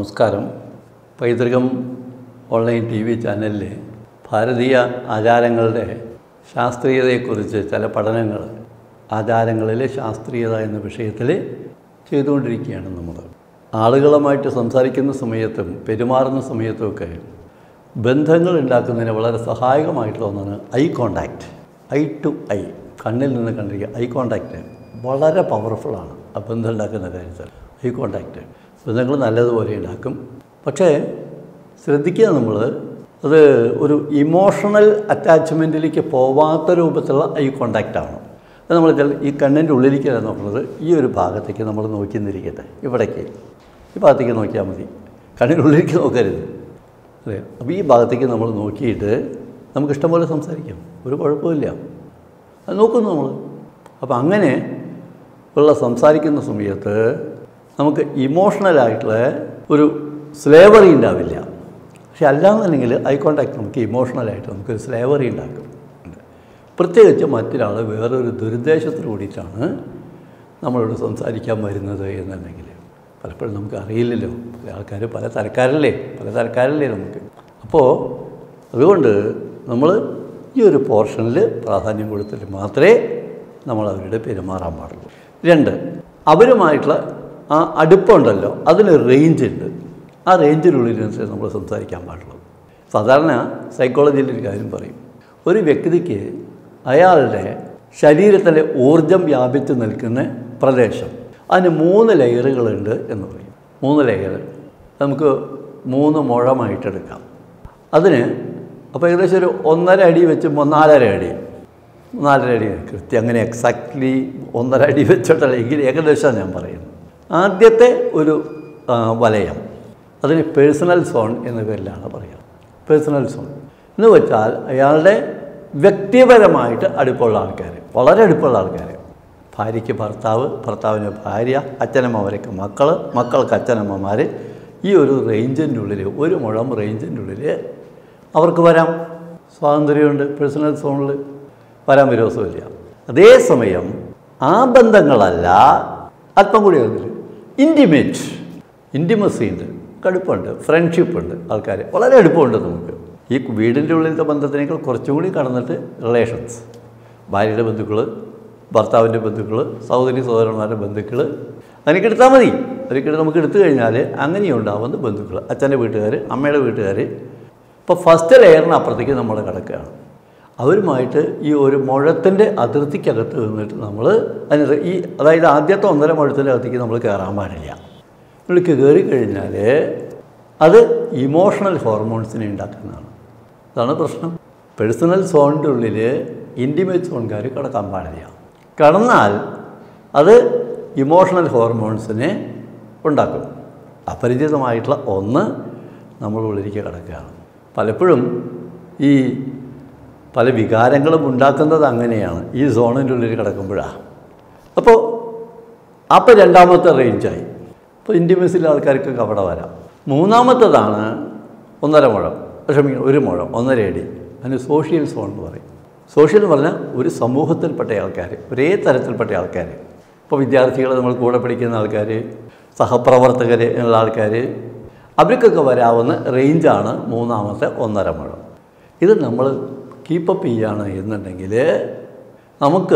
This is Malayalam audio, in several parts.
നമസ്കാരം പൈതൃകം ഓൺലൈൻ ടി വി ചാനലിൽ ഭാരതീയ ആചാരങ്ങളുടെ ശാസ്ത്രീയതയെക്കുറിച്ച് ചില പഠനങ്ങൾ ആചാരങ്ങളിലെ ശാസ്ത്രീയത എന്ന വിഷയത്തിൽ ചെയ്തുകൊണ്ടിരിക്കുകയാണ് നമ്മൾ ആളുകളുമായിട്ട് സംസാരിക്കുന്ന സമയത്തും പെരുമാറുന്ന സമയത്തുമൊക്കെ ബന്ധങ്ങൾ ഉണ്ടാക്കുന്നതിന് വളരെ സഹായകമായിട്ടുള്ള ഒന്നാണ് eye contact eye to eye കണ്ണിൽ നിന്ന് കണ്ടിരിക്കുക ഐ കോണ്ടാക്റ്റ് വളരെ പവർഫുള്ളാണ് ആ ബന്ധം ഉണ്ടാക്കുന്ന കാര്യത്തിൽ ഐ കോണ്ടാക്റ്റ് ബന്ധങ്ങൾ നല്ലതുപോലെ ഉണ്ടാക്കും പക്ഷേ ശ്രദ്ധിക്കുക നമ്മൾ അത് ഒരു ഇമോഷണൽ അറ്റാച്ച്മെൻറ്റിലേക്ക് പോവാത്ത രൂപത്തിലുള്ള ഐ കോണ്ടാക്റ്റാണ് അത് നമ്മൾ ചില ഈ കണ്ണിൻ്റെ ഉള്ളിലേക്കല്ല നോക്കുന്നത് ഈ ഒരു ഭാഗത്തേക്ക് നമ്മൾ നോക്കി നിന്നിരിക്കട്ടെ ഇവിടേക്ക് ഈ ഭാഗത്തേക്ക് നോക്കിയാൽ മതി കണ്ണിൻ്റെ ഉള്ളിലേക്ക് നോക്കരുത് അതെ അപ്പോൾ ഈ ഭാഗത്തേക്ക് നമ്മൾ നോക്കിയിട്ട് നമുക്ക് ഇഷ്ടംപോലെ സംസാരിക്കാം ഒരു കുഴപ്പമില്ല അത് നോക്കുന്നു നമ്മൾ അപ്പോൾ അങ്ങനെ ഉള്ള സംസാരിക്കുന്ന സമയത്ത് നമുക്ക് ഇമോഷണലായിട്ടുള്ള ഒരു സ്ലേവറി ഉണ്ടാവില്ല പക്ഷെ അല്ലാന്നുണ്ടെങ്കിൽ ഐ കോണ്ടാക്ട് നമുക്ക് ഇമോഷണലായിട്ട് നമുക്കൊരു സ്ലേവറി ഉണ്ടാക്കും പ്രത്യേകിച്ച് മറ്റൊരാൾ വേറൊരു ദുരുദ്ദേശത്തിന് കൂടിയിട്ടാണ് നമ്മളോട് സംസാരിക്കാൻ വരുന്നത് എന്നുണ്ടെങ്കിൽ പലപ്പോഴും നമുക്ക് അറിയില്ലല്ലോ പല ആൾക്കാർ പല തരക്കാരല്ലേ പല തരക്കാരല്ലേ നമുക്ക് അപ്പോൾ അതുകൊണ്ട് നമ്മൾ ഈ ഒരു പോർഷനിൽ പ്രാധാന്യം കൊടുത്തിട്ട് മാത്രമേ നമ്മൾ അവരുടെ പെരുമാറാൻ പാടുള്ളൂ രണ്ട് അവരുമായിട്ടുള്ള ആ അടുപ്പമുണ്ടല്ലോ അതിന് റേഞ്ച് ഉണ്ട് ആ റേഞ്ചിനുള്ളിൽ വെച്ച് നമ്മൾ സംസാരിക്കാൻ പാടുള്ളൂ സാധാരണ സൈക്കോളജിയിൽ ഒരു കാര്യം പറയും ഒരു വ്യക്തിക്ക് അയാളുടെ ശരീരത്തിലെ ഊർജം വ്യാപിച്ച് നിൽക്കുന്ന പ്രദേശം അതിന് മൂന്ന് ലെയറുകളുണ്ട് എന്ന് പറയും മൂന്ന് ലെയർ നമുക്ക് മൂന്ന് മുഴമായിട്ടെടുക്കാം അതിന് അപ്പോൾ ഏകദേശം ഒരു ഒന്നര അടി വെച്ച് നാലര അടി നാലര അടി കൃത്യം അങ്ങനെ എക്സാക്ട്ലി ഒന്നര അടി വെച്ചിട്ടല്ല എങ്കിൽ ഏകദേശം ഞാൻ പറയുന്നത് ആദ്യത്തെ ഒരു ആ, വലയം അതിന് പേഴ്സണൽ സോൺ എന്ന പേരിലാണ് പറയുക പേഴ്സണൽ സോൺ എന്ന് വെച്ചാൽ അയാളുടെ വ്യക്തിപരമായിട്ട് അടുപ്പമുള്ള ആൾക്കാർ വളരെ അടുപ്പമുള്ള ആൾക്കാർ ഭാര്യയ്ക്ക് ഭർത്താവ് ഭർത്താവിന് ഭാര്യ അച്ഛനമ്മമാരൊക്കെ മക്കൾ മക്കൾക്ക് അച്ഛനമ്മമാർ ഈ ഒരു റേഞ്ചിൻ്റെ ഉള്ളിൽ ഒരു മുഴം റേഞ്ചിൻ്റെ ഉള്ളിൽ അവർക്ക് വരാം സ്വാതന്ത്ര്യമുണ്ട് പേഴ്സണൽ സോണിൽ വരാൻ വിരോധമില്ല അതേസമയം ആ ബന്ധങ്ങളല്ല അല്പം കൂടി അതിൽ ഇൻറ്റിമേറ്റ് ഇൻറ്റിമസി ഉണ്ട് കടുപ്പമുണ്ട് ഫ്രണ്ട്ഷിപ്പ് ഉണ്ട് ആൾക്കാർ വളരെ അടുപ്പമുണ്ട് നമുക്ക് ഈ വീടിൻ്റെ ഉള്ളിലത്തെ ബന്ധത്തിനേക്കാൾ കുറച്ചും കൂടി കടന്നിട്ട് റിലേഷൻസ് ഭാര്യയുടെ ബന്ധുക്കൾ ഭർത്താവിൻ്റെ ബന്ധുക്കൾ സഹോദരി സഹോദരന്മാരുടെ ബന്ധുക്കൾ അതിനൊക്കെ എടുത്താൽ മതി അതൊക്കെ നമുക്ക് എടുത്തു കഴിഞ്ഞാൽ അങ്ങനെയുണ്ടാവുന്ന ബന്ധുക്കൾ അച്ഛൻ്റെ വീട്ടുകാർ അമ്മയുടെ വീട്ടുകാർ ഇപ്പോൾ ഫസ്റ്റ് ലെയറിന് അപ്പുറത്തേക്ക് നമ്മൾ കിടക്കുകയാണ് അവരുമായിട്ട് ഈ ഒരു മുഴത്തിൻ്റെ അതിർത്തിക്കകത്ത് നിന്നിട്ട് നമ്മൾ അതിന് ഈ അതായത് ആദ്യത്തെ ഒന്നര മുഴത്തിൻ്റെ അകത്തേക്ക് നമ്മൾ കയറാൻ പാടില്ല നമ്മൾ കയറി കഴിഞ്ഞാൽ അത് ഇമോഷണൽ ഹോർമോൺസിനെ ഉണ്ടാക്കുന്നതാണ് അതാണ് പ്രശ്നം പേഴ്സണൽ സോണിൻ്റെ ഉള്ളിൽ ഇൻറ്റിമേറ്റ് സോൺകാർ കിടക്കാൻ പാടില്ല കടന്നാൽ അത് ഇമോഷണൽ ഹോർമോൺസിനെ ഉണ്ടാക്കും അപരിചിതമായിട്ടുള്ള ഒന്ന് നമ്മൾ ഉള്ളിലേക്ക് കിടക്കുകയാണ് പലപ്പോഴും ഈ പല വികാരങ്ങളും ഉണ്ടാക്കുന്നത് അങ്ങനെയാണ് ഈ സോണിൻ്റെ ഉള്ളിൽ കിടക്കുമ്പോഴാണ് അപ്പോൾ അപ്പോൾ രണ്ടാമത്തെ റേഞ്ചായി അപ്പോൾ ഇൻറ്റിമസിയിലെ ആൾക്കാർക്കൊക്കെ അവിടെ വരാം മൂന്നാമത്തതാണ് ഒന്നര മുഴം ക്ഷമിക്കണം ഒരു മുഴം ഒന്നര അടി അതിന് സോഷ്യൽ സോൺ എന്ന് പറയും സോഷ്യൽ എന്ന് പറഞ്ഞാൽ ഒരു സമൂഹത്തിൽപ്പെട്ട ആൾക്കാർ ഒരേ തരത്തിൽപ്പെട്ട ആൾക്കാർ ഇപ്പോൾ വിദ്യാർത്ഥികൾ നമ്മൾ കൂടെ പഠിക്കുന്ന ആൾക്കാർ സഹപ്രവർത്തകർ എന്നുള്ള ആൾക്കാർ അവർക്കൊക്കെ വരാവുന്ന റേഞ്ചാണ് മൂന്നാമത്തെ ഒന്നര മുഴം ഇത് നമ്മൾ കീപ്പപ്പ് ചെയ്യുകയാണ് എന്നുണ്ടെങ്കിൽ നമുക്ക്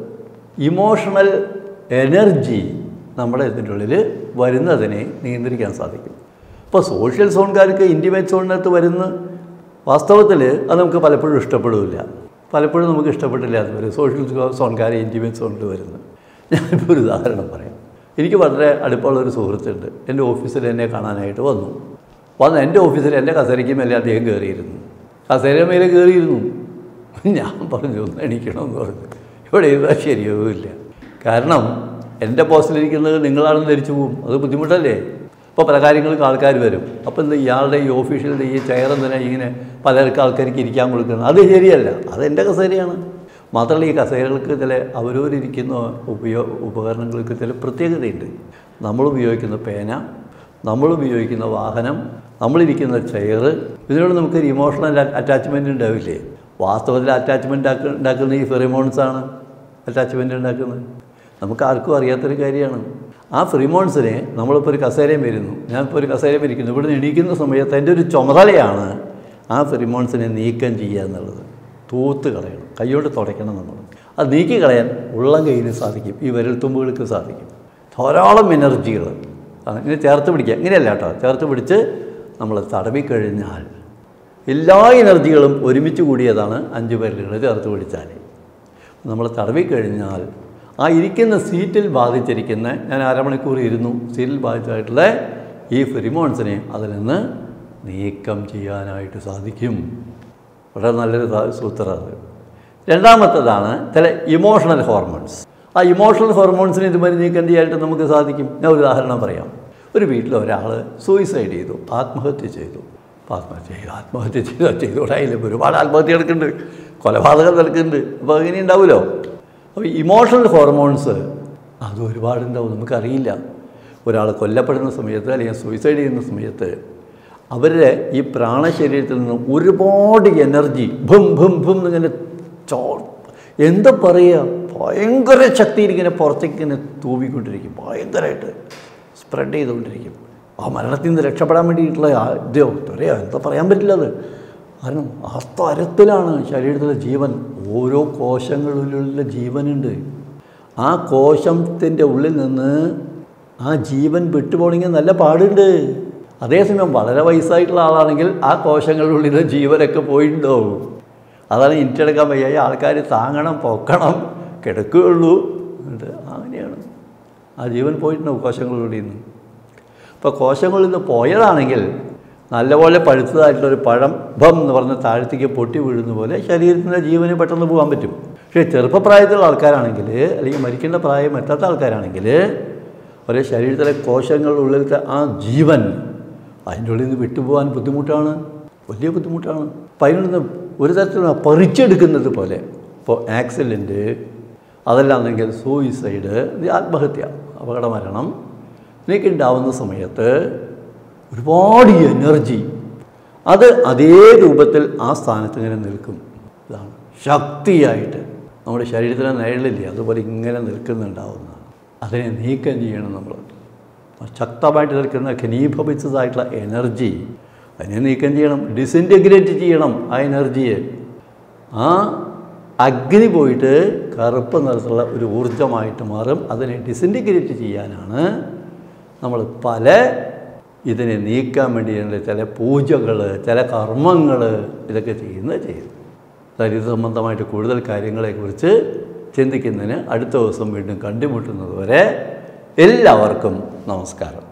ഇമോഷണൽ എനർജി നമ്മുടെ ഇതിൻ്റെ ഉള്ളിൽ വരുന്നതിനെ നിയന്ത്രിക്കാൻ സാധിക്കും ഇപ്പോൾ സോഷ്യൽ സോൺകാർക്ക് ഇൻറ്റിമേറ്റ് സോണിനകത്ത് വരുന്ന വാസ്തവത്തിൽ അത് നമുക്ക് പലപ്പോഴും ഇഷ്ടപ്പെടില്ല പലപ്പോഴും നമുക്ക് ഇഷ്ടപ്പെട്ടില്ല അത് വരും സോഷ്യൽ സോൺകാരെ ഇൻറ്റിമേറ്റ് സോണിൽ വരുന്നത് ഞാനിപ്പോൾ ഒരു ഉദാഹരണം പറയാം എനിക്ക് വളരെ അടുപ്പമുള്ള ഒരു സുഹൃത്തുണ്ട് എൻ്റെ ഓഫീസിൽ എന്നെ കാണാനായിട്ട് വന്നു വന്ന് എൻ്റെ ഓഫീസിൽ എൻ്റെ കസേരയ്ക്ക് മേലെ അദ്ദേഹം കയറിയിരുന്നു കസേര മേലെ കയറിയിരുന്നു ഞാൻ പറഞ്ഞു ഒന്ന് എണീക്കണമെന്ന് പറഞ്ഞു ഇവിടെ ഇരുന്നാൽ ശരിയാവില്ല കാരണം എൻ്റെ പോസ്റ്റിലിരിക്കുന്നത് നിങ്ങളാണെന്ന് ധരിച്ചു പോകും അത് ബുദ്ധിമുട്ടല്ലേ ഇപ്പോൾ പല കാര്യങ്ങൾക്ക് ആൾക്കാർ വരും അപ്പോൾ എന്താ ഇയാളുടെ ഈ ഓഫീഷ്യലിൻ്റെ ഈ ചെയർ എന്തിനാ ഇങ്ങനെ പലർക്ക് ആൾക്കാർക്ക് ഇരിക്കാൻ കൊടുക്കുന്നത് അത് ശരിയല്ല അത് എൻ്റെ കസേരയാണ് മാത്രമല്ല ഈ കസേരകൾക്ക് ചില അവരവരിയ്ക്കുന്ന ഉപയോ ഉപകരണങ്ങൾക്ക് ചില പ്രത്യേകതയുണ്ട് നമ്മൾ ഉപയോഗിക്കുന്ന പേന നമ്മൾ ഉപയോഗിക്കുന്ന വാഹനം നമ്മളിരിക്കുന്ന ചെയർ ഇതിനോട് നമുക്കൊരു ഇമോഷണൽ അറ്റാച്ച്മെൻ്റ് ഉണ്ടാവില്ലേ വാസ്തവത്തിൽ അറ്റാച്ച്മെൻ്റ് ഉണ്ടാക്കുന്ന ഈ ഫെറിമോൺസാണ് അറ്റാച്ച്മെൻ്റ് ഉണ്ടാക്കുന്നത് നമുക്ക് ആർക്കും അറിയാത്തൊരു കാര്യമാണ് ആ ഫ്രീമോൺസിനെ നമ്മളിപ്പോൾ ഒരു കസേരയും വരുന്നു ഞാനിപ്പോൾ ഒരു കസേരയും ഇരിക്കുന്നു ഇവിടെ നിന്ന് എണീക്കുന്ന സമയത്ത് എൻ്റെ ഒരു ചുമതലയാണ് ആ ഫ്രീമോൺസിനെ നീക്കം ചെയ്യുക എന്നുള്ളത് തൂത്ത് കളയണം കൈകൊണ്ട് തുടയ്ക്കണം നമ്മൾ അത് നീക്കി കളയാൻ ഉള്ളം കയ്യിൽ സാധിക്കും ഈ വിരൽത്തുമ്പുകൾക്ക് സാധിക്കും ധാരാളം എനർജികൾ ഇങ്ങനെ ചേർത്ത് പിടിക്കുക ഇങ്ങനെയല്ല കേട്ടോ ചേർത്ത് പിടിച്ച് നമ്മൾ തടവിക്കഴിഞ്ഞാൽ എല്ലാ എനർജികളും ഒരുമിച്ച് കൂടിയതാണ് അഞ്ച് വിരലുകൾ ചേർത്ത് പിടിച്ചാൽ നമ്മൾ തടവിക്കഴിഞ്ഞാൽ ആ ഇരിക്കുന്ന സീറ്റിൽ ബാധിച്ചിരിക്കുന്ന ഞാൻ അരമണിക്കൂർ ഇരുന്നു സീറ്റിൽ ബാധിച്ചായിട്ടുള്ള ഈ ഫെറിമോൺസിനെ അതിൽ നിന്ന് നീക്കം ചെയ്യാനായിട്ട് സാധിക്കും വളരെ നല്ലൊരു സാ- സൂത്രം അത് രണ്ടാമത്തേതാണ് ചില ഇമോഷണൽ ഹോർമോൺസ് ആ ഇമോഷണൽ ഹോർമോൺസിനെ ഇതുമാതിരി നീക്കം ചെയ്യാനായിട്ട് നമുക്ക് സാധിക്കും ഞാൻ ഒരു ഉദാഹരണം പറയാം ഒരു വീട്ടിൽ ഒരാൾ സൂയിസൈഡ് ചെയ്തു ആത്മഹത്യ ചെയ്തു അപ്പോൾ ആത്മഹത്യ ചെയ്തു ആത്മഹത്യ ചെയ്തു ചെയ്തുകൂടായില്ല ഒരുപാട് ആത്മഹത്യ നടക്കുന്നുണ്ട് കൊലപാതകം നടക്കുന്നുണ്ട് അപ്പോൾ അങ്ങനെ ഉണ്ടാവുമല്ലോ അപ്പോൾ ഇമോഷണൽ ഹോർമോൺസ് അത് ഒരുപാടുണ്ടാവും നമുക്കറിയില്ല ഒരാൾ കൊല്ലപ്പെടുന്ന സമയത്ത് അല്ലെങ്കിൽ സൂയിസൈഡ് ചെയ്യുന്ന സമയത്ത് അവരുടെ ഈ പ്രാണശരീരത്തിൽ നിന്ന് ഒരുപാട് എനർജി ഭും ഭും ഭും എന്നിങ്ങനെ ചോ എന്താ പറയുക ഭയങ്കര ശക്തിയിൽ ഇങ്ങനെ പുറത്തേക്ക് ഇങ്ങനെ തൂവിക്കൊണ്ടിരിക്കും ഭയങ്കരമായിട്ട് സ്പ്രെഡ് ചെയ്തുകൊണ്ടിരിക്കും ആ മരണത്തിൽ നിന്ന് രക്ഷപ്പെടാൻ വേണ്ടിയിട്ടുള്ള ആ ഇതോ പറയാ എന്താ പറയാൻ പറ്റില്ല അത് കാരണം ആ തരത്തിലാണ് ശരീരത്തിലെ ജീവൻ ഓരോ കോശങ്ങളിലുള്ള ജീവനുണ്ട് ആ കോശത്തിൻ്റെ ഉള്ളിൽ നിന്ന് ആ ജീവൻ വിട്ടുപോകണമെങ്കിൽ നല്ല പാടുണ്ട് അതേസമയം വളരെ വയസ്സായിട്ടുള്ള ആളാണെങ്കിൽ ആ കോശങ്ങളുടെ ഉള്ളിൽ നിന്ന് ജീവനൊക്കെ പോയിട്ടുണ്ടാവും അതാണ് ഇൻറ്റെടുക്കാൻ വയ്യായി ആൾക്കാർ താങ്ങണം പൊക്കണം കിടക്കുകയുള്ളൂ എന്നിട്ട് അങ്ങനെയാണ് ആ ജീവൻ പോയിട്ടുണ്ടാവും കോശങ്ങളുടെ നിന്ന് ഇപ്പോൾ കോശങ്ങളിൽ നിന്ന് പോയതാണെങ്കിൽ നല്ലപോലെ പഴുത്തതായിട്ടുള്ളൊരു പഴം ഭം എന്ന് പറഞ്ഞ് താഴത്തേക്ക് പൊട്ടി വീഴുന്ന പോലെ ശരീരത്തിൻ്റെ ജീവന് പെട്ടെന്ന് പോകാൻ പറ്റും പക്ഷേ ചെറുപ്പപ്രായത്തിലുള്ള ആൾക്കാരാണെങ്കിൽ അല്ലെങ്കിൽ മരിക്കേണ്ട പ്രായം എത്താത്ത ആൾക്കാരാണെങ്കിൽ ഒരേ ശരീരത്തിലെ കോശങ്ങളുടെ ഉള്ളിലത്തെ ആ ജീവൻ അതിൻ്റെ ഉള്ളിൽ നിന്ന് വിട്ടുപോകാൻ ബുദ്ധിമുട്ടാണ് വലിയ ബുദ്ധിമുട്ടാണ് അപ്പം അതിൽ നിന്ന് ഒരു തരത്തിലുള്ള പറിച്ചെടുക്കുന്നത് പോലെ ഇപ്പോൾ ആക്സിഡൻറ്റ് അതല്ലാന്നെങ്കിൽ സൂയിസൈഡ് ഇത് ആത്മഹത്യ അപകടമരണം ഇതിനൊക്കെ ഉണ്ടാവുന്ന സമയത്ത് ഒരുപാട് എനർജി അത് അതേ രൂപത്തിൽ ആ സ്ഥാനത്ത് ഇങ്ങനെ നിൽക്കും ഇതാണ് ശക്തിയായിട്ട് നമ്മുടെ ശരീരത്തിലെ നിഴലില്ലേ അതുപോലെ ഇങ്ങനെ നിൽക്കുന്നുണ്ടാവുന്നതാണ് അതിനെ നീക്കം ചെയ്യണം നമ്മൾ ശക്തമായിട്ട് നിൽക്കുന്ന ഘനീഭവിച്ചതായിട്ടുള്ള എനർജി അതിനെ നീക്കം ചെയ്യണം ഡിസിൻറ്റഗ്രേറ്റ് ചെയ്യണം ആ എനർജിയെ ആ അഗ്നി പോയിട്ട് കറുപ്പ് നിറത്തുള്ള ഒരു ഊർജമായിട്ട് മാറും അതിനെ ഡിസിൻറ്റിഗ്രേറ്റ് ചെയ്യാനാണ് നമ്മൾ പല ഇതിനെ നീക്കാൻ വേണ്ടിയുള്ള ചില പൂജകൾ ചില കർമ്മങ്ങൾ ഇതൊക്കെ ചെയ്യുന്നത് ചെയ്യും ശരീര സംബന്ധമായിട്ട് കൂടുതൽ കാര്യങ്ങളെക്കുറിച്ച് ചിന്തിക്കുന്നതിന് അടുത്ത ദിവസം വീണ്ടും കണ്ടുമുട്ടുന്നത് വരെ എല്ലാവർക്കും നമസ്കാരം